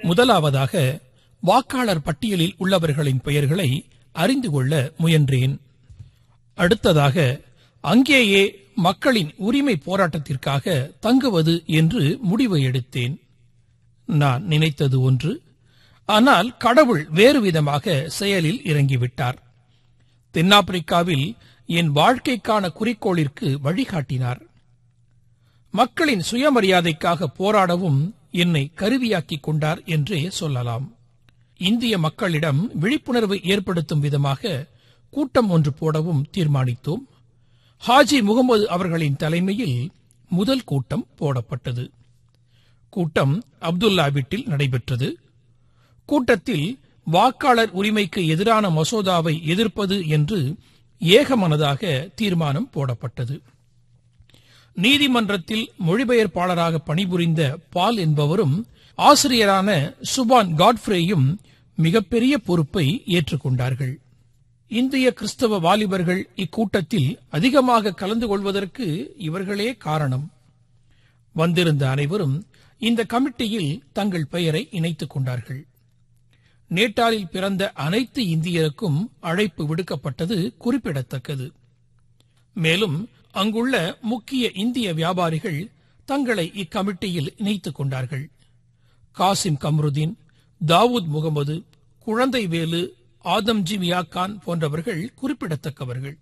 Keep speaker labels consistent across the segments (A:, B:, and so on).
A: முதலாவதாக வாக்காளர் பட்டியலில் உள்ளவர்களின் பெயர்களை அறிந்து கொள்ள முயன்றேன் அடுத்ததாக அங்கேயே மக்களின் உரிமை போராட்டத்திற்காக தங்குவது என்று முடிவு எடுத்தேன் நான் நினைத்தது ஒன்று ஆனால் கடவுள் வேறு விதமாக செயலில் இறங்கிவிட்டார் தென்னாப்பிரிக்காவில் என் வாழ்க்கைக்கான குறிக்கோளிற்கு வழிகாட்டினார் மக்களின் சுயமரியாதைக்காக போராடவும் என்னை கருவியாக்கிக் கொண்டார் என்றே சொல்லலாம் இந்திய மக்களிடம் விழிப்புணர்வு ஏற்படுத்தும் விதமாக கூட்டம் ஒன்று போடவும் தீர்மானித்தோம் ஹாஜி முகமது அவர்களின் தலைமையில் முதல் கூட்டம் போடப்பட்டது கூட்டம் அப்துல்லா வீட்டில் நடைபெற்றது கூட்டத்தில் வாக்காளர் உரிமைக்கு எதிரான மசோதாவை எதிர்ப்பது என்று ஏகமனதாக தீர்மானம் போடப்பட்டது நீதிமன்றத்தில் மொழிபெயர்ப்பாளராக பணிபுரிந்த பால் என்பவரும் ஆசிரியரான சுபான் காட்ஃப்ரேயும் மிகப்பெரிய பொறுப்பை ஏற்றுக்கொண்டார்கள் இந்திய கிறிஸ்தவ வாலிபர்கள் இக்கூட்டத்தில் அதிகமாக கலந்து கொள்வதற்கு இவர்களே காரணம் வந்திருந்த அனைவரும் இந்த கமிட்டியில் தங்கள் பெயரை இணைத்துக் கொண்டார்கள் நேட்டாளில் பிறந்த அனைத்து இந்தியருக்கும் அழைப்பு விடுக்கப்பட்டது குறிப்பிடத்தக்கது மேலும் அங்குள்ள முக்கிய இந்திய வியாபாரிகள் தங்களை இக்கமிட்டியில் இணைத்துக் கொண்டார்கள் காசிம் கம்ருதீன் தாவூத் முகமது குழந்தைவேலு ஆதம்ஜி மியாக்கான் போன்றவர்கள் குறிப்பிடத்தக்கவர்கள்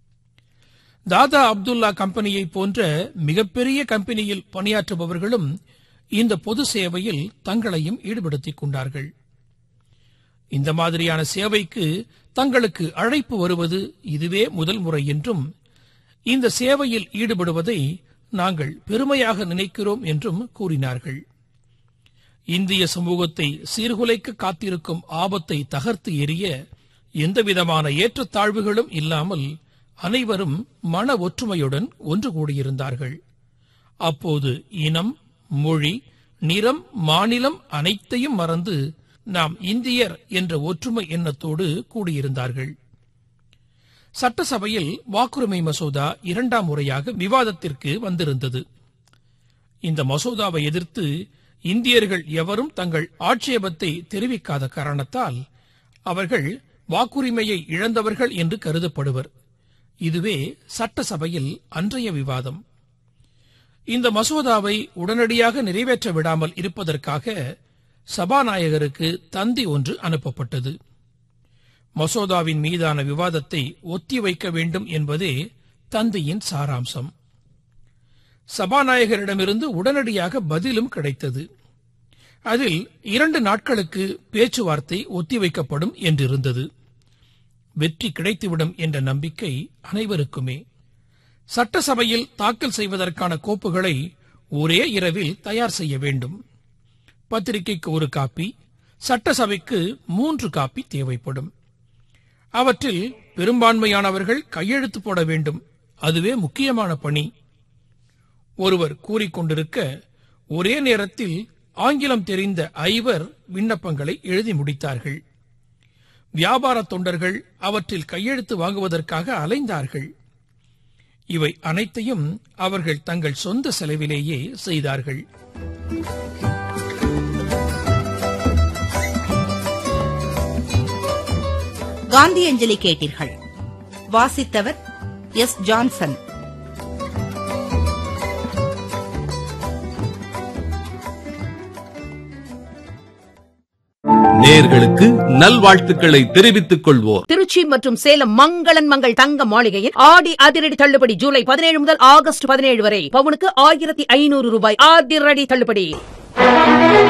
A: தாதா அப்துல்லா கம்பெனியை போன்ற மிகப்பெரிய கம்பெனியில் பணியாற்றுபவர்களும் இந்த பொது சேவையில் தங்களையும் ஈடுபடுத்திக் கொண்டார்கள் இந்த மாதிரியான சேவைக்கு தங்களுக்கு அழைப்பு வருவது இதுவே முதல் முறை என்றும் இந்த சேவையில் ஈடுபடுவதை நாங்கள் பெருமையாக நினைக்கிறோம் என்றும் கூறினார்கள் இந்திய சமூகத்தை சீர்குலைக்க காத்திருக்கும் ஆபத்தை தகர்த்து எறிய எந்தவிதமான ஏற்றத்தாழ்வுகளும் இல்லாமல் அனைவரும் மன ஒற்றுமையுடன் ஒன்று கூடியிருந்தார்கள் அப்போது இனம் மொழி நிறம் மாநிலம் அனைத்தையும் மறந்து நாம் இந்தியர் என்ற ஒற்றுமை எண்ணத்தோடு கூடியிருந்தார்கள் சட்டசபையில் வாக்குரிமை மசோதா இரண்டாம் முறையாக விவாதத்திற்கு வந்திருந்தது இந்த மசோதாவை எதிர்த்து இந்தியர்கள் எவரும் தங்கள் ஆட்சேபத்தை தெரிவிக்காத காரணத்தால் அவர்கள் வாக்குரிமையை இழந்தவர்கள் என்று கருதப்படுவர் இதுவே சட்டசபையில் அன்றைய விவாதம் இந்த மசோதாவை உடனடியாக நிறைவேற்ற விடாமல் இருப்பதற்காக சபாநாயகருக்கு தந்தி ஒன்று அனுப்பப்பட்டது மசோதாவின் மீதான விவாதத்தை ஒத்திவைக்க வேண்டும் என்பதே தந்தியின் சாராம்சம் சபாநாயகரிடமிருந்து உடனடியாக பதிலும் கிடைத்தது அதில் இரண்டு நாட்களுக்கு பேச்சுவார்த்தை ஒத்திவைக்கப்படும் என்றிருந்தது வெற்றி கிடைத்துவிடும் என்ற நம்பிக்கை அனைவருக்குமே சட்டசபையில் தாக்கல் செய்வதற்கான கோப்புகளை ஒரே இரவில் தயார் செய்ய வேண்டும் பத்திரிகைக்கு ஒரு காப்பி சட்டசபைக்கு மூன்று காப்பி தேவைப்படும் அவற்றில் பெரும்பான்மையானவர்கள் கையெழுத்து போட வேண்டும் அதுவே முக்கியமான பணி ஒருவர் கூறிக்கொண்டிருக்க ஒரே நேரத்தில் ஆங்கிலம் தெரிந்த ஐவர் விண்ணப்பங்களை எழுதி முடித்தார்கள் வியாபார தொண்டர்கள் அவற்றில் கையெழுத்து வாங்குவதற்காக அலைந்தார்கள் இவை அனைத்தையும் அவர்கள் தங்கள் சொந்த செலவிலேயே செய்தார்கள்
B: காந்தியஞ்சலி கேட்டீர்கள் வாசித்தவர் எஸ் ஜான்சன்
C: நேர்களுக்கு நல்வாழ்த்துக்களை தெரிவித்துக் கொள்வோர்
D: திருச்சி மற்றும் சேலம் மங்களன் மங்கள் தங்க மாளிகையில் ஆடி அதிரடி தள்ளுபடி ஜூலை பதினேழு முதல் ஆகஸ்ட் பதினேழு வரை பவுனுக்கு ஆயிரத்தி ஐநூறு ரூபாய் அதிரடி தள்ளுபடி